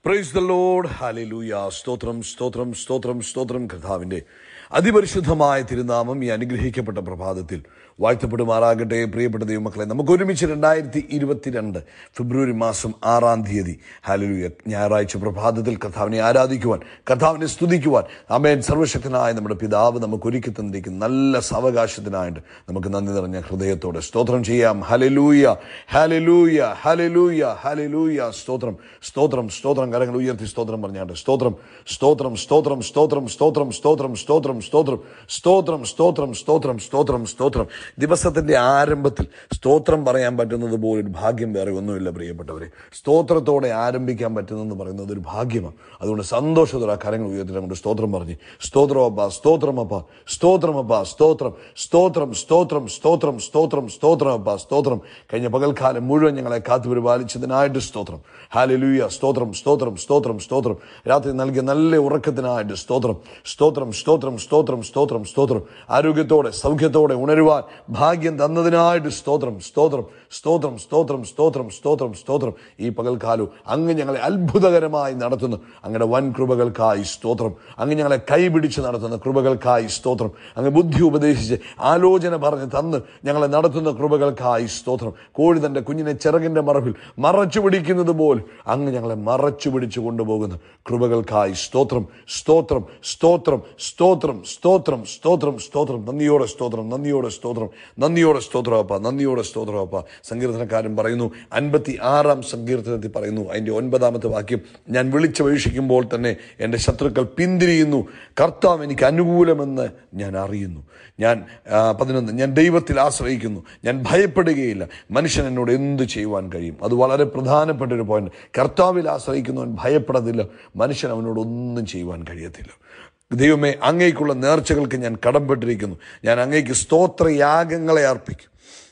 Praise the load hallelujah സ്തോത്രം സ്തോത്രം സ്തോത്രം സ്തോത്രം കർത്താവിന്റെ അതിപരിശുദ്ധമായ തിരുനാമം ഈ അനുഗ്രഹിക്കപ്പെട്ട പ്രഭാതത്തിൽ വാഴ്ത്തപ്പെടുമാറാകട്ടെ പ്രിയപ്പെട്ട ദൈവമക്കളെ നമുക്ക് ഒരുമിച്ച് രണ്ടായിരത്തി ഇരുപത്തിരണ്ട് ഫെബ്രുവരി മാസം ആറാം തീയതി ഹാലലൂയ ഞായറാഴ്ച പ്രഭാതത്തിൽ കർത്താവിനെ ആരാധിക്കുവാൻ കർത്താവിനെ സ്തുതിക്കുവാൻ അമേൻ സർവശക്തനായ നമ്മുടെ പിതാവ് നമുക്ക് ഒരുക്കി തന്നിരിക്കുന്ന നല്ല സാവകാശത്തിനായിട്ട് നമുക്ക് നന്ദി നിറഞ്ഞ ഹൃദയത്തോടെ സ്തോത്രം ചെയ്യാം ഹലലൂയ ഹലലൂയ ഹലലൂയ ഹലലൂയ സ്തോത്രം സ്തോത്രം സ്തോത്രം കരങ്ങൾ ഉയർത്തി സ്തോത്രം പറഞ്ഞാണ്ട് സ്തോത്രം സ്തോത്രം സ്തോത്രം സ്തോത്രം സ്തോത്രം സ്തോത്രം സ്തോത്രം സ്തോത്രം സ്തോത്രം സ്തോത്രം സ്തോത്രം സ്തോത്രം സ്തോത്രം ദിവസത്തിന്റെ ആരംഭത്തിൽ സ്തോത്രം പറയാൻ പറ്റുന്നത് പോലെ ഒരു ഭാഗ്യം വേറെ ഒന്നുമില്ല പ്രിയപ്പെട്ടവരെ സ്തോത്രത്തോടെ ആരംഭിക്കാൻ പറ്റുന്നെന്ന് പറയുന്നത് ഒരു ഭാഗ്യമാണ് അതുകൊണ്ട് സന്തോഷത്തോടെ ആ കരങ്ങൾ ഉയർത്തി കൊണ്ട് സ്തോത്രം പറഞ്ഞ് സ്തോത്രമപ്പ സ്തോത്രമപ്പ സ്തോത്രമപ്പ സ്തോത്രം സ്തോത്രം സ്തോത്രം സ്തോത്രം സ്തോത്രം സ്തോത്രമപ്പ സ്തോത്രം കഴിഞ്ഞ പകൽക്കാലം മുഴുവൻ ഞങ്ങളെ കാത്തുപരിപാലിച്ചതിനായിട്ട് സ്തോത്രം ഹാലലൂയ സ്തോത്രം സ്തോത്രം സ്തോത്രം സ്തോത്രം രാത്രി നൽകിയ നല്ല ഉറക്കത്തിനായിട്ട് സ്തോത്രം സ്തോത്രം സ്തോത്രം സ്തോത്രം സ്തോത്രം സ്തോത്രം ആരോഗ്യത്തോടെ സൗഖ്യത്തോടെ ഉണരുവാൻ ഭാഗ്യം തന്നതിനായിട്ട് സ്തോത്രം സ്തോത്രം സ്തോത്രം സ്തോത്രം സ്തോത്രം സ്തോത്രം സ്തോത്രം ഈ പകൽക്കാലവും അങ്ങ് ഞങ്ങളെ അത്ഭുതകരമായി നടത്തുന്നു അങ്ങയുടെ വൻ കൃപകൾക്കായി സ്തോത്രം അങ്ങ് ഞങ്ങളെ കൈപിടിച്ച് നടത്തുന്ന കൃപകൾക്കായി സ്തോത്രം അങ്ങ് ബുദ്ധി ഉപദേശിച്ച് ആലോചന പറഞ്ഞ് തന്ന് ഞങ്ങളെ നടത്തുന്ന കൃപകൾക്കായി സ്തോത്രം കോഴി തന്റെ കുഞ്ഞിനെ ചിറകിന്റെ മറവിൽ മറച്ചു പിടിക്കുന്നത് പോലെ അങ്ങ് ഞങ്ങളെ മറച്ചു പിടിച്ചു കൊണ്ടുപോകുന്ന കൃപകൾക്കായി സ്തോത്രം സ്തോത്രം സ്തോത്രം സ്തോത്രം സ്തോത്രം സ്തോത്രം സ്തോത്രം നന്ദിയോടെ സ്തോത്രം നന്ദിയോടെ സ്തോത്രം നന്ദിയോടെ സ്തോത്രമപ്പ നന്ദിയോടെ സ്തോത്രമപ്പ സങ്കീർത്തനക്കാരൻ പറയുന്നു അൻപത്തി ആറാം സങ്കീർത്തനത്തിൽ പറയുന്നു അതിന്റെ ഒൻപതാമത്തെ വാക്യം ഞാൻ വിളിച്ചപേക്ഷിക്കുമ്പോൾ തന്നെ എൻ്റെ ശത്രുക്കൾ പിന്തിരിയുന്നു കർത്താവ് എനിക്ക് അനുകൂലമെന്ന് ഞാൻ അറിയുന്നു ഞാൻ ആ, പതിനൊന്ന് ഞാൻ ദൈവത്തിൽ ആശ്രയിക്കുന്നു ഞാൻ ഭയപ്പെടുകയില്ല മനുഷ്യൻ എന്നോട് എന്ത് ചെയ്യുവാൻ കഴിയും അത് വളരെ പ്രധാനപ്പെട്ട ഒരു പോയിന്റ് കർത്താവിൽ ആശ്രയിക്കുന്നവൻ ഭയപ്പെടത്തില്ല മനുഷ്യൻ അവനോട് ഒന്നും ചെയ്യുവാൻ കഴിയത്തില്ല ദൈവമേ അങ്ങേക്കുള്ള നേർച്ചകൾക്ക് ഞാൻ കടംപെട്ടിരിക്കുന്നു ഞാൻ അങ്ങേക്ക് സ്തോത്രയാഗങ്ങളെ അർപ്പിക്കും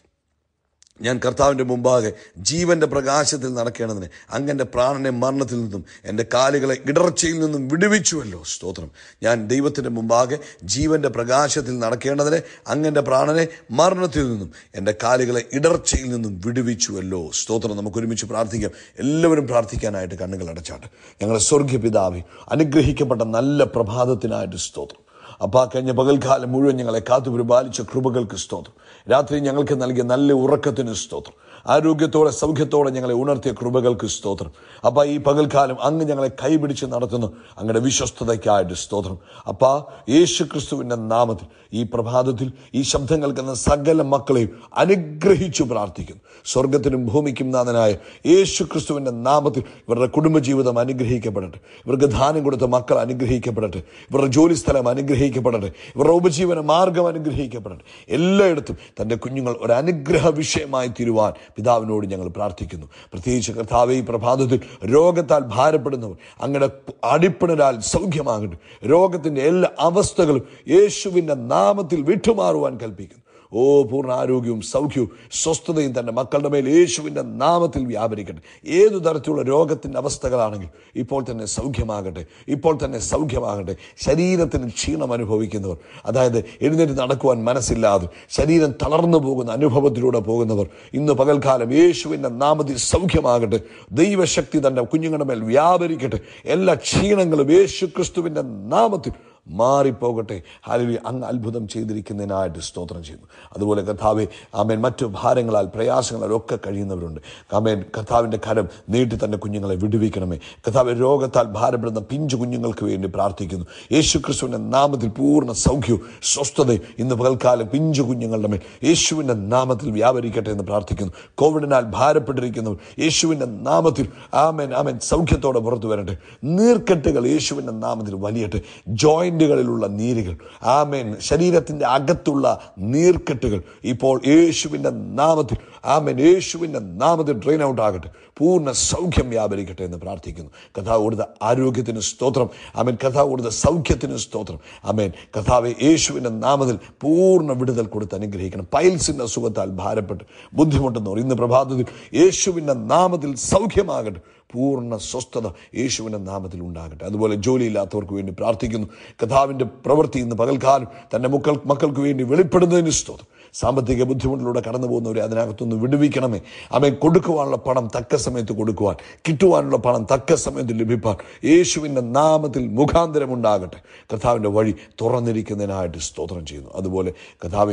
ഞാൻ കർത്താവിൻ്റെ മുമ്പാകെ ജീവന്റെ പ്രകാശത്തിൽ നടക്കേണ്ടതിന് അങ്ങൻ്റെ പ്രാണനെ മരണത്തിൽ നിന്നും എൻ്റെ കാലുകളെ ഇടർച്ചയിൽ നിന്നും വിടുവിച്ചുവല്ലോ സ്തോത്രം ഞാൻ ദൈവത്തിൻ്റെ മുമ്പാകെ ജീവന്റെ പ്രകാശത്തിൽ നടക്കേണ്ടതിന് അങ്ങൻ്റെ പ്രാണനെ മരണത്തിൽ നിന്നും എൻ്റെ കാലുകളെ ഇടർച്ചയിൽ നിന്നും വിടുവിച്ചുവല്ലോ സ്തോത്രം നമുക്ക് ഒരുമിച്ച് പ്രാർത്ഥിക്കാം എല്ലാവരും പ്രാർത്ഥിക്കാനായിട്ട് കണ്ണുകൾ അടച്ചാട്ട് ഞങ്ങളെ സ്വർഗ്ഗ പിതാവി അനുഗ്രഹിക്കപ്പെട്ട നല്ല പ്രഭാതത്തിനായിട്ട് സ്തോത്രം അപ്പാ കഴിഞ്ഞ പകൽക്കാലം മുഴുവൻ ഞങ്ങളെ കാത്തു പരിപാലിച്ച കൃപകൾക്ക് സ്തോത്രം രാത്രി ഞങ്ങൾക്ക് നൽകിയ നല്ല ഉറക്കത്തിന് സ്തോത്രം ആരോഗ്യത്തോടെ സൗഖ്യത്തോടെ ഞങ്ങളെ ഉണർത്തിയ കൃപകൾക്ക് സ്തോത്രം അപ്പാ ഈ പകൽക്കാലം അങ്ങ് ഞങ്ങളെ കൈപിടിച്ച് നടത്തുന്നു അങ്ങയുടെ വിശ്വസ്തതയ്ക്കായിട്ട് സ്തോത്രം അപ്പാ യേശു ക്രിസ്തുവിന്റെ നാമത്തിൽ ഈ പ്രഭാതത്തിൽ ഈ ശബ്ദം കേൾക്കുന്ന സകല മക്കളെയും അനുഗ്രഹിച്ചു പ്രാർത്ഥിക്കുന്നു സ്വർഗത്തിനും ഭൂമിക്കും നാഥനായ യേശു ക്രിസ്തുവിന്റെ നാമത്തിൽ ഇവരുടെ കുടുംബജീവിതം അനുഗ്രഹിക്കപ്പെടട്ടെ ഇവർക്ക് ദാനം കൊടുത്ത മക്കൾ അനുഗ്രഹിക്കപ്പെടട്ടെ ഇവരുടെ ജോലി സ്ഥലം അനുഗ്രഹിക്കപ്പെടട്ടെ ഇവരുടെ ഉപജീവന മാർഗം അനുഗ്രഹിക്കപ്പെടട്ടെ എല്ലായിടത്തും തന്റെ കുഞ്ഞുങ്ങൾ ഒരു അനുഗ്രഹ വിഷയമായി തീരുവാൻ പിതാവിനോട് ഞങ്ങൾ പ്രാർത്ഥിക്കുന്നു പ്രത്യേകിച്ച് കർത്താവെ ഈ പ്രഭാതത്തിൽ രോഗത്താൽ ഭാരപ്പെടുന്നവർ അങ്ങയുടെ അടിപ്പിണരാൽ സൗഖ്യമാകട്ടെ രോഗത്തിന്റെ എല്ലാ അവസ്ഥകളും യേശുവിന്റെ നാമത്തിൽ വിട്ടുമാറുവാൻ കൽപ്പിക്കുന്നു ഓ പൂർണ്ണ ആരോഗ്യവും സൗഖ്യവും സ്വസ്ഥതയും തന്റെ മക്കളുടെ മേൽ യേശുവിന്റെ നാമത്തിൽ വ്യാപരിക്കട്ടെ ഏതു തരത്തിലുള്ള രോഗത്തിന്റെ അവസ്ഥകളാണെങ്കിൽ ഇപ്പോൾ തന്നെ സൗഖ്യമാകട്ടെ ഇപ്പോൾ തന്നെ സൗഖ്യമാകട്ടെ ശരീരത്തിന് ക്ഷീണം അനുഭവിക്കുന്നവർ അതായത് എഴുന്നേറ്റ് നടക്കുവാൻ മനസ്സില്ലാതെ ശരീരം തളർന്നു പോകുന്ന അനുഭവത്തിലൂടെ പോകുന്നവർ ഇന്ന് പകൽക്കാലം യേശുവിന്റെ നാമത്തിൽ സൗഖ്യമാകട്ടെ ദൈവശക്തി തന്റെ കുഞ്ഞുങ്ങളുടെ മേൽ വ്യാപരിക്കട്ടെ എല്ലാ ക്ഷീണങ്ങളും യേശു ക്രിസ്തുവിന്റെ നാമത്തിൽ മാറിപ്പോകട്ടെ ഹാലലി അങ്ങ് അത്ഭുതം ചെയ്തിരിക്കുന്നതിനായിട്ട് സ്തോത്രം ചെയ്യുന്നു അതുപോലെ കർത്താവെ ആമേൻ മറ്റു ഭാരങ്ങളാൽ പ്രയാസങ്ങളാൽ ഒക്കെ കഴിയുന്നവരുണ്ട് ആമേൻ കർത്താവിൻ്റെ കരം നീട്ടി തന്റെ കുഞ്ഞുങ്ങളെ വിടുവിക്കണമേ കർത്താവ് രോഗത്താൽ ഭാരപ്പെടുന്ന പിഞ്ചു കുഞ്ഞുങ്ങൾക്ക് വേണ്ടി പ്രാർത്ഥിക്കുന്നു യേശു ക്രിസ്തുവിൻ്റെ നാമത്തിൽ പൂർണ്ണ സൗഖ്യവും സ്വസ്ഥതയും ഇന്ന് പകൽക്കാലം പിഞ്ചു കുഞ്ഞുങ്ങളുടെ മേൽ യേശുവിൻ്റെ നാമത്തിൽ വ്യാപരിക്കട്ടെ എന്ന് പ്രാർത്ഥിക്കുന്നു കോവിഡിനാൽ ഭാരപ്പെട്ടിരിക്കുന്നവർ യേശുവിൻ്റെ നാമത്തിൽ ആമേൻ ആമേൻ സൗഖ്യത്തോടെ പുറത്തു വരട്ടെ നീർക്കെട്ടുകൾ യേശുവിൻ്റെ നാമത്തിൽ വലിയട്ടെ ജോയിന്റുകളിലുള്ള നീരുകൾ ആമേൻ ശരീരത്തിന്റെ അകത്തുള്ള നീർക്കെട്ടുകൾ ഇപ്പോൾ യേശുവിന്റെ നാമത്തിൽ ആമേൻ യേശുവിന്റെ നാമത്തിൽ ഡ്രെയിൻ ഔട്ട് ആകട്ടെ പൂർണ്ണ സൗഖ്യം വ്യാപരിക്കട്ടെ എന്ന് പ്രാർത്ഥിക്കുന്നു കഥാവ് കൊടുത്ത ആരോഗ്യത്തിന് സ്തോത്രം ആമേൻ കഥാവ് കൊടുത്ത സൗഖ്യത്തിന് സ്തോത്രം ആമേൻ കഥാവെ യേശുവിന്റെ നാമത്തിൽ പൂർണ്ണ വിടുതൽ കൊടുത്ത് അനുഗ്രഹിക്കണം പൈൽസിന്റെ അസുഖത്താൽ ഭാരപ്പെട്ട് ബുദ്ധിമുട്ടുന്നവർ ഇന്ന് പ്രഭാതത്തിൽ യേശുവിന്റെ നാമത്തിൽ സൗഖ്യമാകട്ടെ പൂർണ്ണ സ്വസ്ഥത യേശുവിൻ്റെ നാമത്തിൽ ഉണ്ടാകട്ടെ അതുപോലെ ജോലിയില്ലാത്തവർക്ക് വേണ്ടി പ്രാർത്ഥിക്കുന്നു കഥാവിൻ്റെ പ്രവൃത്തി ഇന്ന് പകൽക്കാലം തൻ്റെ മക്കൾ മക്കൾക്ക് വേണ്ടി വെളിപ്പെടുന്നതിന് സ്തോത്രം സാമ്പത്തിക ബുദ്ധിമുട്ടിലൂടെ കടന്നു പോകുന്നവരെ അതിനകത്തുനിന്ന് വിടുവിക്കണമേ അവൻ കൊടുക്കുവാനുള്ള പണം തക്ക സമയത്ത് കൊടുക്കുവാൻ കിട്ടുവാനുള്ള പണം തക്ക സമയത്ത് ലഭിപ്പാൻ യേശുവിൻ്റെ നാമത്തിൽ മുഖാന്തരമുണ്ടാകട്ടെ കർത്താവിൻ്റെ വഴി തുറന്നിരിക്കുന്നതിനായിട്ട് സ്തോത്രം ചെയ്യുന്നു അതുപോലെ കർത്താവെ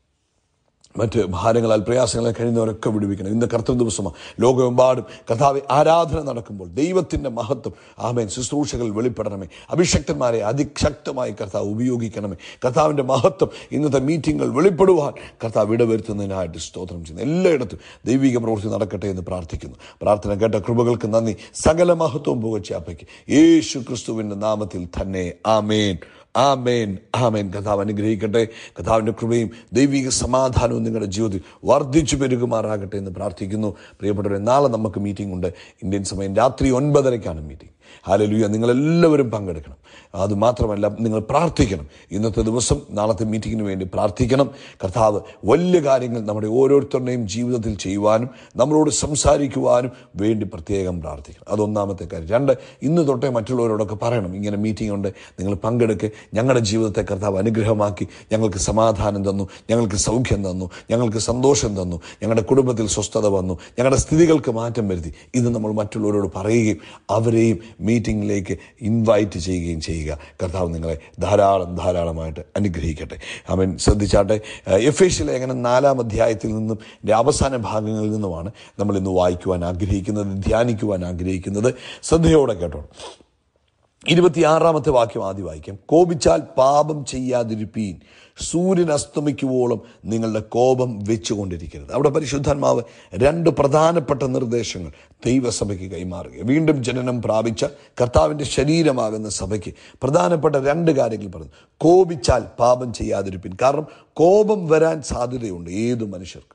മറ്റ് ഭാരങ്ങളാൽ പ്രയാസങ്ങളാൽ കഴിയുന്നവരൊക്കെ വിടുവിക്കണം ഇന്ന് കർത്തൃ ദിവസമാണ് ലോകമെമ്പാടും കർത്താവ് ആരാധന നടക്കുമ്പോൾ ദൈവത്തിൻ്റെ മഹത്വം ആമേൻ ശുശ്രൂഷകൾ വെളിപ്പെടണമേ അഭിഷക്തന്മാരെ അതിശക്തമായി കർത്താവ് ഉപയോഗിക്കണമേ കർത്താവിൻ്റെ മഹത്വം ഇന്നത്തെ മീറ്റിങ്ങുകൾ വെളിപ്പെടുവാൻ കർത്താവ് ഇടവരുത്തുന്നതിനായിട്ട് സ്തോത്രം ചെയ്യുന്നു എല്ലായിടത്തും ദൈവിക പ്രവൃത്തി നടക്കട്ടെ എന്ന് പ്രാർത്ഥിക്കുന്നു പ്രാർത്ഥന കേട്ട കൃപകൾക്ക് നന്ദി സകല മഹത്വവും പുകച്ചാപ്പയ്ക്ക് യേശു ക്രിസ്തുവിൻ്റെ നാമത്തിൽ തന്നെ ആമേൻ ആമേൻ ആമേൻ കഥാവ് അനുഗ്രഹിക്കട്ടെ കഥാവിൻ്റെ കൃപയും ദൈവിക സമാധാനവും നിങ്ങളുടെ ജീവിതത്തിൽ വർദ്ധിച്ചു പെരുകുമാറാകട്ടെ എന്ന് പ്രാർത്ഥിക്കുന്നു പ്രിയപ്പെട്ടവരെ നാളെ നമുക്ക് മീറ്റിംഗ് ഉണ്ട് ഇന്ത്യൻ സമയം രാത്രി ഒൻപതരയ്ക്കാണ് മീറ്റിംഗ് ഹാലലുയ നിങ്ങളെല്ലാവരും പങ്കെടുക്കണം അത് മാത്രമല്ല നിങ്ങൾ പ്രാർത്ഥിക്കണം ഇന്നത്തെ ദിവസം നാളത്തെ മീറ്റിങ്ങിന് വേണ്ടി പ്രാർത്ഥിക്കണം കർത്താവ് വലിയ കാര്യങ്ങൾ നമ്മുടെ ഓരോരുത്തരുടെയും ജീവിതത്തിൽ ചെയ്യുവാനും നമ്മളോട് സംസാരിക്കുവാനും വേണ്ടി പ്രത്യേകം പ്രാർത്ഥിക്കണം അതൊന്നാമത്തെ കാര്യം രണ്ട് ഇന്ന് തൊട്ടേ മറ്റുള്ളവരോടൊക്കെ പറയണം ഇങ്ങനെ മീറ്റിംഗ് ഉണ്ട് നിങ്ങൾ പങ്കെടുക്കുക ഞങ്ങളുടെ ജീവിതത്തെ കർത്താവ് അനുഗ്രഹമാക്കി ഞങ്ങൾക്ക് സമാധാനം തന്നു ഞങ്ങൾക്ക് സൗഖ്യം തന്നു ഞങ്ങൾക്ക് സന്തോഷം തന്നു ഞങ്ങളുടെ കുടുംബത്തിൽ സ്വസ്ഥത വന്നു ഞങ്ങളുടെ സ്ഥിതികൾക്ക് മാറ്റം വരുത്തി ഇത് നമ്മൾ മറ്റുള്ളവരോട് പറയുകയും അവരെയും മീറ്റിങ്ങിലേക്ക് ഇൻവൈറ്റ് ചെയ്യുകയും ചെയ്യുക കർത്താവ് നിങ്ങളെ ധാരാളം ധാരാളമായിട്ട് അനുഗ്രഹിക്കട്ടെ അവൻ ശ്രദ്ധിച്ചാട്ടെ എഫ് എസ് ലേഖനം നാലാം അധ്യായത്തിൽ നിന്നും ഇതിൻ്റെ അവസാന ഭാഗങ്ങളിൽ നിന്നുമാണ് നമ്മൾ ഇന്ന് വായിക്കുവാൻ ആഗ്രഹിക്കുന്നത് ധ്യാനിക്കുവാൻ ആഗ്രഹിക്കുന്നത് ശ്രദ്ധയോടെ കേട്ടോ ഇരുപത്തിയാറാമത്തെ വാക്യം ആദ്യം വായിക്കാം കോപിച്ചാൽ പാപം ചെയ്യാതിരിപ്പീൻ സൂര്യൻ അസ്തമിക്കുവോളം നിങ്ങളുടെ കോപം വെച്ചുകൊണ്ടിരിക്കരുത് അവിടെ പരിശുദ്ധാത്മാവ് രണ്ട് പ്രധാനപ്പെട്ട നിർദ്ദേശങ്ങൾ ദൈവസഭയ്ക്ക് കൈമാറുക വീണ്ടും ജനനം പ്രാപിച്ച കർത്താവിൻ്റെ ശരീരമാകുന്ന സഭയ്ക്ക് പ്രധാനപ്പെട്ട രണ്ട് കാര്യങ്ങൾ പറഞ്ഞു കോപിച്ചാൽ പാപം ചെയ്യാതിരിപ്പിൻ കാരണം കോപം വരാൻ സാധ്യതയുണ്ട് ഏതു മനുഷ്യർക്ക്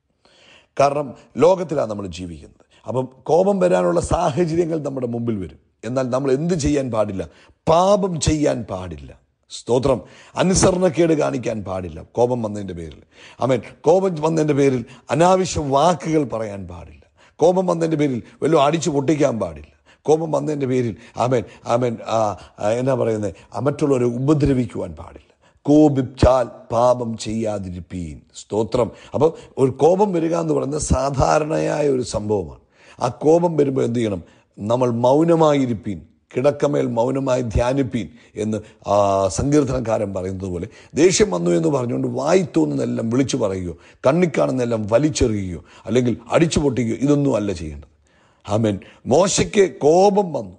കാരണം ലോകത്തിലാണ് നമ്മൾ ജീവിക്കുന്നത് അപ്പം കോപം വരാനുള്ള സാഹചര്യങ്ങൾ നമ്മുടെ മുമ്പിൽ വരും എന്നാൽ നമ്മൾ എന്ത് ചെയ്യാൻ പാടില്ല പാപം ചെയ്യാൻ പാടില്ല സ്തോത്രം അനുസരണക്കേട് കാണിക്കാൻ പാടില്ല കോപം വന്നതിൻ്റെ പേരിൽ അമേൻ കോപം വന്നതിൻ്റെ പേരിൽ അനാവശ്യ വാക്കുകൾ പറയാൻ പാടില്ല കോപം വന്നതിൻ്റെ പേരിൽ വല്ലതും അടിച്ചു പൊട്ടിക്കാൻ പാടില്ല കോപം വന്നതിൻ്റെ പേരിൽ ആമേൻ ആമേൻ ആ, ആ, എന്നാ പറയുന്നത് മറ്റുള്ളവരെ ഉപദ്രവിക്കുവാൻ പാടില്ല കോപിച്ചാൽ പാപം ചെയ്യാതിരിപ്പീൻ സ്തോത്രം അപ്പോൾ ഒരു കോപം വരിക എന്ന് പറയുന്നത് സാധാരണയായ ഒരു സംഭവമാണ് ആ കോപം വരുമ്പോൾ എന്ത് ചെയ്യണം നമ്മൾ മൗനമായിരിപ്പീൻ കിടക്കമേൽ മൗനമായി ധ്യാനിപ്പീൻ എന്ന് ആ, സങ്കീർത്തനക്കാരൻ പറയുന്നത് പോലെ ദേഷ്യം വന്നു എന്ന് പറഞ്ഞുകൊണ്ട് വായി തോന്നുന്നതെല്ലാം വിളിച്ചു പറയുകയോ കണ്ണിക്കാണുന്നതെല്ലാം വലിച്ചെറിയുകയോ അല്ലെങ്കിൽ അടിച്ചു പൊട്ടിക്കുകയോ ഇതൊന്നും അല്ല ചെയ്യേണ്ടത് ആമേൻ മോശയ്ക്ക് കോപം വന്നു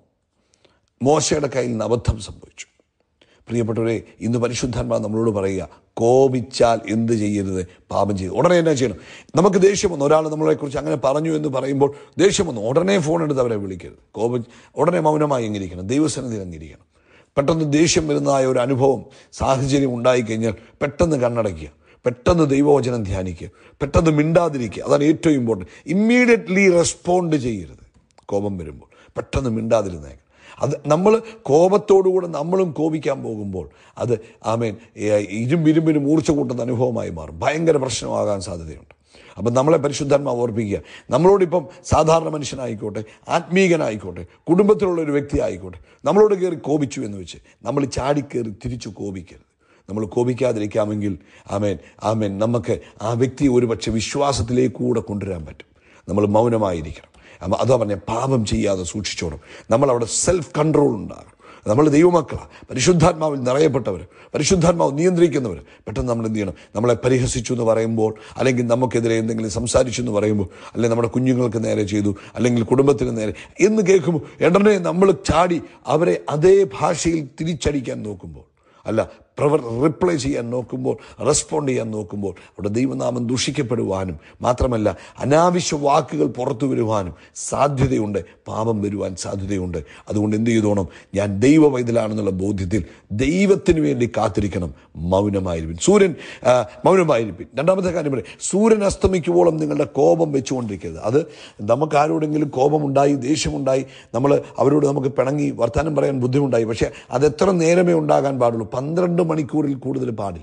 മോശയുടെ കയ്യിൽ നിന്ന് അബദ്ധം സംഭവിച്ചു പ്രിയപ്പെട്ടവരെ ഇന്ന് പരിശുദ്ധാത്മാ നമ്മളോട് പറയുക കോപിച്ചാൽ എന്ത് ചെയ്യരുത് പാപം ചെയ്ത് ഉടനെ എന്നാ ചെയ്യണം നമുക്ക് ദേഷ്യം വന്നു ഒരാൾ നമ്മളെക്കുറിച്ച് അങ്ങനെ പറഞ്ഞു എന്ന് പറയുമ്പോൾ ദേഷ്യം വന്നു ഉടനെ ഫോൺ എടുത്ത് അവരെ വിളിക്കരുത് കോപം ഉടനെ മൗനമായി എങ്ങിരിക്കണം ദൈവസന്നിധിയിൽ അങ്ങിരിക്കണം പെട്ടെന്ന് ദേഷ്യം വരുന്നതായ ഒരു അനുഭവം സാഹചര്യം ഉണ്ടായിക്കഴിഞ്ഞാൽ പെട്ടെന്ന് കണ്ണടയ്ക്കുക പെട്ടെന്ന് ദൈവവചനം ധ്യാനിക്കുക പെട്ടെന്ന് മിണ്ടാതിരിക്കുക അതാണ് ഏറ്റവും ഇമ്പോർട്ടൻറ്റ് ഇമ്മീഡിയറ്റ്ലി റെസ്പോണ്ട് ചെയ്യരുത് കോപം വരുമ്പോൾ പെട്ടെന്ന് മിണ്ടാതിരുന്നേക്കണം അത് നമ്മൾ കോപത്തോടുകൂടെ നമ്മളും കോപിക്കാൻ പോകുമ്പോൾ അത് ആമേൻ ഏ, ഇരുമ്പിരുമ്പിന് മൂർച്ച കൂട്ടുന്ന അനുഭവമായി മാറും ഭയങ്കര പ്രശ്നമാകാൻ സാധ്യതയുണ്ട് അപ്പം നമ്മളെ പരിശുദ്ധാത്മാവ് ഓർപ്പിക്കുക നമ്മളോടിപ്പം സാധാരണ മനുഷ്യനായിക്കോട്ടെ ആത്മീകനായിക്കോട്ടെ കുടുംബത്തിലുള്ള ഒരു വ്യക്തി ആയിക്കോട്ടെ നമ്മളോട് കയറി കോപിച്ചു എന്ന് വെച്ച് നമ്മൾ ചാടിക്കയറി തിരിച്ചു കോപിക്കരുത് നമ്മൾ കോപിക്കാതിരിക്കാമെങ്കിൽ ആമേൻ ആമേൻ നമുക്ക് ആ വ്യക്തിയെ ഒരുപക്ഷെ വിശ്വാസത്തിലേക്ക് കൂടെ കൊണ്ടുവരാൻ പറ്റും നമ്മൾ മൗനമായിരിക്കണം അപ്പൊ അതാ പറഞ്ഞ പാപം ചെയ്യാതെ സൂക്ഷിച്ചോണം നമ്മളവിടെ സെൽഫ് കൺട്രോൾ ഉണ്ടാകണം നമ്മൾ ദൈവമക്കളാണ് പരിശുദ്ധാത്മാവിൽ നിറയപ്പെട്ടവർ പരിശുദ്ധാത്മാവ് നിയന്ത്രിക്കുന്നവർ പെട്ടെന്ന് നമ്മൾ എന്ത് ചെയ്യണം നമ്മളെ പരിഹസിച്ചു എന്ന് പറയുമ്പോൾ അല്ലെങ്കിൽ നമുക്കെതിരെ എന്തെങ്കിലും സംസാരിച്ചു എന്ന് പറയുമ്പോൾ അല്ലെങ്കിൽ നമ്മുടെ കുഞ്ഞുങ്ങൾക്ക് നേരെ ചെയ്തു അല്ലെങ്കിൽ കുടുംബത്തിന് നേരെ എന്ന് കേൾക്കുമ്പോൾ ഉടനെ നമ്മൾ ചാടി അവരെ അതേ ഭാഷയിൽ തിരിച്ചടിക്കാൻ നോക്കുമ്പോൾ അല്ല പ്രവർ റിപ്ലൈ ചെയ്യാൻ നോക്കുമ്പോൾ റെസ്പോണ്ട് ചെയ്യാൻ നോക്കുമ്പോൾ അവിടെ ദൈവനാമം ദൂഷിക്കപ്പെടുവാനും മാത്രമല്ല അനാവശ്യ വാക്കുകൾ പുറത്തു വരുവാനും സാധ്യതയുണ്ട് പാപം വരുവാൻ സാധ്യതയുണ്ട് അതുകൊണ്ട് എന്ത് ചെയ്തോണം ഞാൻ ദൈവ വൈതലാണെന്നുള്ള ബോധ്യത്തിൽ ദൈവത്തിന് വേണ്ടി കാത്തിരിക്കണം മൗനമായിരിക്കും സൂര്യൻ ആ, മൗനമായിരിക്കും രണ്ടാമത്തെ കാര്യം പറയും സൂര്യൻ അസ്തമിക്കുവോളം നിങ്ങളുടെ കോപം വെച്ചുകൊണ്ടിരിക്കരുത് അത് നമുക്ക് ആരോടെങ്കിലും കോപമുണ്ടായി ദേഷ്യമുണ്ടായി നമ്മൾ അവരോട് നമുക്ക് പിണങ്ങി വർത്തമാനം പറയാൻ ബുദ്ധിമുട്ടായി പക്ഷേ അത് എത്ര നേരമേ ഉണ്ടാകാൻ പാടുള്ളൂ പന്ത്രണ്ട് മണിക്കൂറിൽ കൂടുതൽ പാടില്ല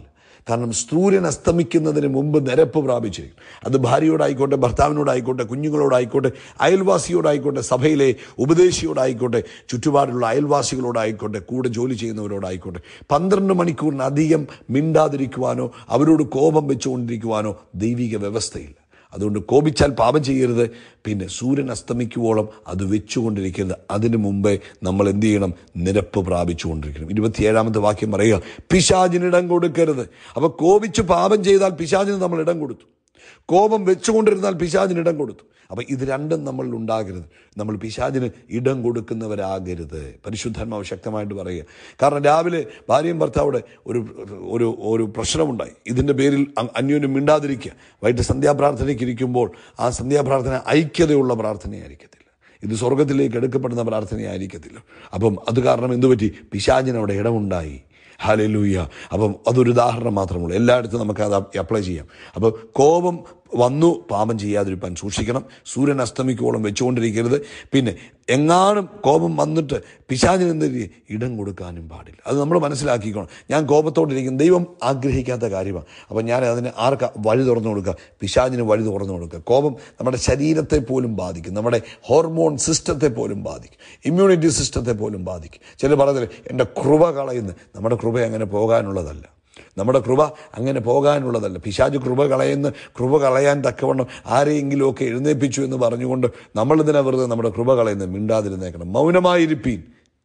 കാരണം സൂര്യൻ അസ്തമിക്കുന്നതിന് മുമ്പ് നിരപ്പ് പ്രാപിച്ചിരിക്കും അത് ഭാര്യയോടായിക്കോട്ടെ ഭർത്താവിനോടായിക്കോട്ടെ കുഞ്ഞുങ്ങളോടായിക്കോട്ടെ അയൽവാസിയോടായിക്കോട്ടെ സഭയിലെ ഉപദേശിയോടായിക്കോട്ടെ ചുറ്റുപാടുള്ള അയൽവാസികളോടായിക്കോട്ടെ കൂടെ ജോലി ചെയ്യുന്നവരോടായിക്കോട്ടെ പന്ത്രണ്ട് മണിക്കൂറിനധികം മിണ്ടാതിരിക്കുവാനോ അവരോട് കോപം വെച്ചുകൊണ്ടിരിക്കുവാനോ ദൈവിക വ്യവസ്ഥയില്ല അതുകൊണ്ട് കോപിച്ചാൽ പാപം ചെയ്യരുത് പിന്നെ സൂര്യൻ അസ്തമിക്കുവോളം അത് വെച്ചുകൊണ്ടിരിക്കരുത് അതിനു മുമ്പേ നമ്മൾ എന്ത് ചെയ്യണം നിരപ്പ് പ്രാപിച്ചുകൊണ്ടിരിക്കണം ഇരുപത്തിയേഴാമത്തെ വാക്യം പറയുക പിശാചിന് ഇടം കൊടുക്കരുത് അപ്പൊ കോപിച്ച് പാപം ചെയ്താൽ പിശാചിന് നമ്മൾ ഇടം കൊടുത്തു കോപം വെച്ചുകൊണ്ടിരുന്നാൽ പിശാചിന് ഇടം കൊടുത്തു അപ്പം ഇത് രണ്ടും നമ്മളിൽ ഉണ്ടാകരുത് നമ്മൾ പിശാചിന് ഇടം കൊടുക്കുന്നവരാകരുത് പരിശുദ്ധാത്മാവ് ശക്തമായിട്ട് പറയുക കാരണം രാവിലെ ഭാര്യയും ഭർത്താവിടെ ഒരു ഒരു ഒരു പ്രശ്നമുണ്ടായി ഇതിൻ്റെ പേരിൽ അ- അന്യോന്യം മിണ്ടാതിരിക്കുക വൈകിട്ട് സന്ധ്യാപ്രാർത്ഥനയ്ക്ക് ഇരിക്കുമ്പോൾ ആ സന്ധ്യാപ്രാർത്ഥന ഐക്യതയുള്ള പ്രാർത്ഥനയായിരിക്കത്തില്ല ഇത് സ്വർഗത്തിലേക്ക് എടുക്കപ്പെടുന്ന പ്രാർത്ഥനയായിരിക്കത്തില്ല അപ്പം അത് കാരണം എന്തു പറ്റി പിശാചിന് അവിടെ ഇടമുണ്ടായി ഹാലലൂയ അപ്പം അതൊരു ഉദാഹരണം മാത്രമുള്ളൂ എല്ലായിടത്തും നമുക്ക് അത് അപ്ലൈ ചെയ്യാം അപ്പോൾ കോപം വന്നു പാപം ചെയ്യാതിരിക്കാൻ സൂക്ഷിക്കണം സൂര്യൻ അസ്തമിക്കോളം വെച്ചുകൊണ്ടിരിക്കരുത് പിന്നെ എങ്ങാനും കോപം വന്നിട്ട് പിശാചിന് എന്ത് ചെയ്യും? ഇടം കൊടുക്കാനും പാടില്ല അത് നമ്മൾ മനസ്സിലാക്കിക്കണം ഞാൻ കോപത്തോടിരിക്കും ദൈവം ആഗ്രഹിക്കാത്ത കാര്യമാണ് അപ്പം ഞാൻ അതിന് ആർക്കാ വഴി തുറന്നു കൊടുക്കുക പിശാചിന് വഴി തുറന്നു കൊടുക്കുക കോപം നമ്മുടെ ശരീരത്തെ പോലും ബാധിക്കും നമ്മുടെ ഹോർമോൺ സിസ്റ്റത്തെ പോലും ബാധിക്കും ഇമ്മ്യൂണിറ്റി സിസ്റ്റത്തെ പോലും ബാധിക്കും ചില പറഞ്ഞത് എൻ്റെ കൃപ കളയുന്നു നമ്മുടെ കൃപ അങ്ങനെ പോകാനുള്ളതല്ല നമ്മുടെ കൃപ അങ്ങനെ പോകാനുള്ളതല്ല പിശാജ് കൃപ കളയുന്ന കൃപ കളയാൻ തക്കവണ്ണം ആരെയെങ്കിലുമൊക്കെ എഴുന്നേൽപ്പിച്ചു എന്ന് പറഞ്ഞുകൊണ്ട് നമ്മളിതിനെ വെറുതെ നമ്മുടെ കൃപ കളയുന്നത് മിണ്ടാതിരുന്നേക്കണം മൗനമായിരിപ്പീൻ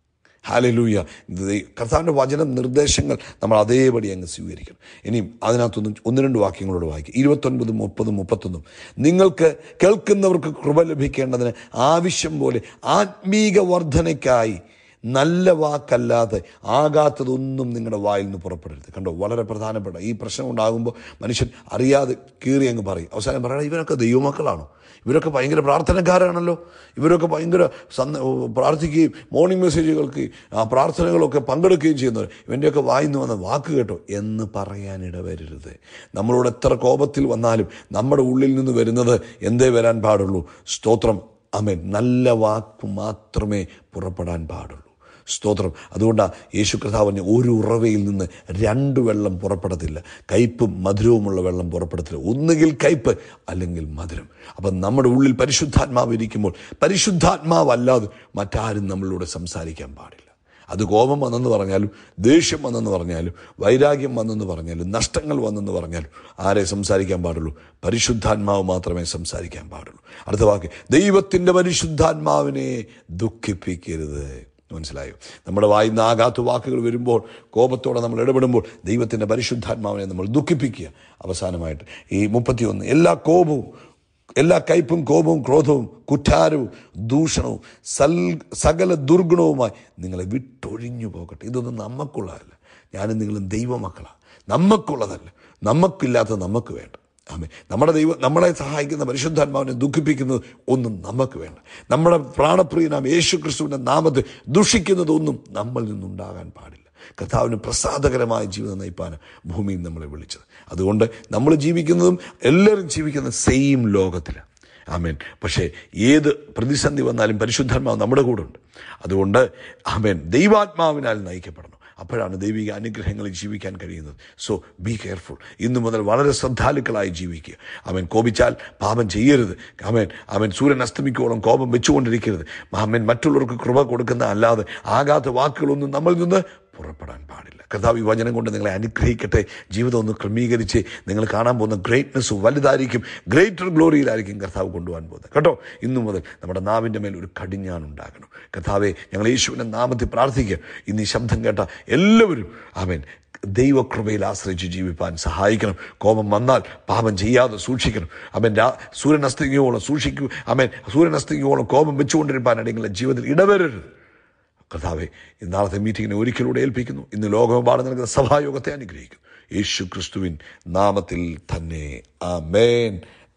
ഹാലലൂയ കർത്താവിൻ്റെ വചന നിർദ്ദേശങ്ങൾ നമ്മൾ അതേപടി അങ്ങ് സ്വീകരിക്കണം ഇനിയും അതിനകത്തൊന്നും ഒന്ന് രണ്ട് വാക്യങ്ങളോട് വായിക്കും ഇരുപത്തൊൻപതും മുപ്പതും മുപ്പത്തൊന്നും നിങ്ങൾക്ക് കേൾക്കുന്നവർക്ക് കൃപ ലഭിക്കേണ്ടതിന് ആവശ്യം പോലെ ആത്മീക വർധനയ്ക്കായി നല്ല വാക്കല്ലാതെ ആകാത്തതൊന്നും നിങ്ങളുടെ വായിൽ നിന്ന് പുറപ്പെടരുത് കണ്ടോ വളരെ പ്രധാനപ്പെട്ട ഈ പ്രശ്നം ഉണ്ടാകുമ്പോൾ മനുഷ്യൻ അറിയാതെ കീറി അങ്ങ് പറയും അവസാനം പറയണം ഇവരൊക്കെ ദൈവമക്കളാണോ ഇവരൊക്കെ ഭയങ്കര പ്രാർത്ഥനക്കാരാണല്ലോ ഇവരൊക്കെ ഭയങ്കര സന്ദ പ്രാർത്ഥിക്കുകയും മോർണിംഗ് മെസ്സേജുകൾക്ക് ആ പ്രാർത്ഥനകളൊക്കെ പങ്കെടുക്കുകയും ചെയ്യുന്നവർ ഇവൻ്റെയൊക്കെ വായിന്ന് വന്ന വാക്ക് കേട്ടോ എന്ന് പറയാൻ ഇടവരരുത് നമ്മളോട് എത്ര കോപത്തിൽ വന്നാലും നമ്മുടെ ഉള്ളിൽ നിന്ന് വരുന്നത് എന്തേ വരാൻ പാടുള്ളൂ സ്തോത്രം അമേൻ നല്ല വാക്ക് മാത്രമേ പുറപ്പെടാൻ പാടുള്ളൂ സ്തോത്രം അതുകൊണ്ടാണ് യേശു കർത്താവ് പറഞ്ഞ ഒരു ഉറവയിൽ നിന്ന് രണ്ട് വെള്ളം പുറപ്പെടത്തില്ല കയ്പും മധുരവുമുള്ള വെള്ളം പുറപ്പെടത്തില്ല ഒന്നുകിൽ കയ്പ് അല്ലെങ്കിൽ മധുരം അപ്പം നമ്മുടെ ഉള്ളിൽ പരിശുദ്ധാത്മാവ് ഇരിക്കുമ്പോൾ പരിശുദ്ധാത്മാവല്ലാതെ മറ്റാരും നമ്മളോട് സംസാരിക്കാൻ പാടില്ല അത് കോപം വന്നെന്ന് പറഞ്ഞാലും ദേഷ്യം വന്നെന്ന് പറഞ്ഞാലും വൈരാഗ്യം വന്നെന്ന് പറഞ്ഞാലും നഷ്ടങ്ങൾ വന്നെന്ന് പറഞ്ഞാലും ആരെ സംസാരിക്കാൻ പാടുള്ളൂ പരിശുദ്ധാത്മാവ് മാത്രമേ സംസാരിക്കാൻ പാടുള്ളൂ അടുത്ത വാക്ക് ദൈവത്തിൻ്റെ പരിശുദ്ധാത്മാവിനെ ദുഃഖിപ്പിക്കരുത് മനസ്സിലായോ നമ്മുടെ വായിൽ നിന്ന് ആകാത്ത വാക്കുകൾ വരുമ്പോൾ കോപത്തോടെ നമ്മൾ ഇടപെടുമ്പോൾ ദൈവത്തിൻ്റെ പരിശുദ്ധാത്മാവിനെ നമ്മൾ ദുഃഖിപ്പിക്കുക അവസാനമായിട്ട് ഈ മുപ്പത്തിയൊന്ന് എല്ലാ കോപവും എല്ലാ കയ്പും കോപവും ക്രോധവും കുറ്റാരവും ദൂഷണവും സൽ സകല ദുർഗുണവുമായി നിങ്ങളെ വിട്ടൊഴിഞ്ഞു പോകട്ടെ ഇതൊന്നും നമുക്കുള്ളതല്ല ഞാനും നിങ്ങളും ദൈവമക്കളാണ് നമുക്കുള്ളതല്ല നമുക്കില്ലാത്തത് നമുക്ക് വേണ്ട ആമേ നമ്മുടെ ദൈവം നമ്മളെ സഹായിക്കുന്ന പരിശുദ്ധാത്മാവിനെ ദുഃഖിപ്പിക്കുന്നത് ഒന്നും നമുക്ക് വേണ്ട നമ്മുടെ പ്രാണപ്രിയനാം യേശു ക്രിസ്തുവിൻ്റെ നാമത്തെ ദുഷിക്കുന്നതൊന്നും നമ്മളിൽ നിന്നുണ്ടാകാൻ പാടില്ല കർത്താവിന് പ്രസാദകരമായ ജീവിതം നയിപ്പാണ് ഭൂമിയിൽ നമ്മളെ വിളിച്ചത് അതുകൊണ്ട് നമ്മൾ ജീവിക്കുന്നതും എല്ലാവരും ജീവിക്കുന്ന സെയിം ലോകത്തിലാണ് ആമേൻ പക്ഷേ ഏത് പ്രതിസന്ധി വന്നാലും പരിശുദ്ധാത്മാവ് നമ്മുടെ കൂടെ ഉണ്ട് അതുകൊണ്ട് ആമേൻ ദൈവാത്മാവിനാൽ നയിക്കപ്പെടണം അപ്പോഴാണ് ദൈവിക അനുഗ്രഹങ്ങളിൽ ജീവിക്കാൻ കഴിയുന്നത് സോ ബി കെയർഫുൾ ഇന്നു മുതൽ വളരെ ശ്രദ്ധാലുക്കളായി ജീവിക്കുക അവൻ കോപിച്ചാൽ പാപം ചെയ്യരുത് അവൻ അവൻ സൂര്യൻ അസ്തമിക്കോളം കോപം വെച്ചുകൊണ്ടിരിക്കരുത് അവൻ മറ്റുള്ളവർക്ക് കൃപ കൊടുക്കുന്ന അല്ലാതെ ആകാത്ത വാക്കുകളൊന്നും നമ്മളിൽ നിന്ന് പുറപ്പെടാൻ പാടില്ല കർത്താവ് ഈ വചനം കൊണ്ട് നിങ്ങളെ അനുഗ്രഹിക്കട്ടെ ജീവിതം ഒന്ന് ക്രമീകരിച്ച് നിങ്ങൾ കാണാൻ പോകുന്ന ഗ്രേറ്റ്നെസ് വലുതായിരിക്കും ഗ്രേറ്റർ ഗ്ലോറിയിലായിരിക്കും കർത്താവ് കൊണ്ടുപോകാൻ പോകുന്നത് കേട്ടോ ഇന്നു മുതൽ നമ്മുടെ നാവിൻ്റെ മേൽ ഒരു കടിഞ്ഞാൻ ഉണ്ടാകണം കർത്താവെ ഞങ്ങൾ യേശുവിൻ്റെ നാമത്തിൽ പ്രാർത്ഥിക്കുക ഇന്ന് ഈ ശബ്ദം കേട്ട എല്ലാവരും അവൻ ദൈവകൃപയിൽ ആശ്രയിച്ച് ജീവിപ്പാൻ സഹായിക്കണം കോപം വന്നാൽ പാപം ചെയ്യാതെ സൂക്ഷിക്കണം അവൻ രാ സൂര്യൻ അസ്തമിക്കോളം സൂക്ഷിക്കൂ അവൻ സൂര്യൻ അസ്തമിക്കോളം കോപം വെച്ചുകൊണ്ടിരിപ്പാൻ നിങ്ങളുടെ ജീവിതത്തിൽ ഇടവരരുത് കർത്താവെ ഇന്നാളത്തെ മീറ്റിങ്ങിനെ ഒരിക്കലൂടെ ഏൽപ്പിക്കുന്നു ഇന്ന് ലോകമെമ്പാടും നൽകുന്ന സഭായോഗത്തെ അനുഗ്രഹിക്കുന്നു യേശു ക്രിസ്തുവിൻ നാമത്തിൽ തന്നെ ആമേൻ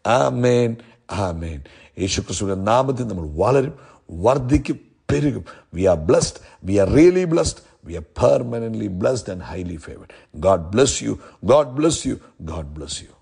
ആമേൻ ആമേൻ യേശു ക്രിസ്തുവിൻ്റെ നാമത്തിൽ നമ്മൾ വളരും വർദ്ധിക്കും പെരുകും we are blessed we are really blessed we are permanently blessed and highly favoured God bless you God bless you God bless U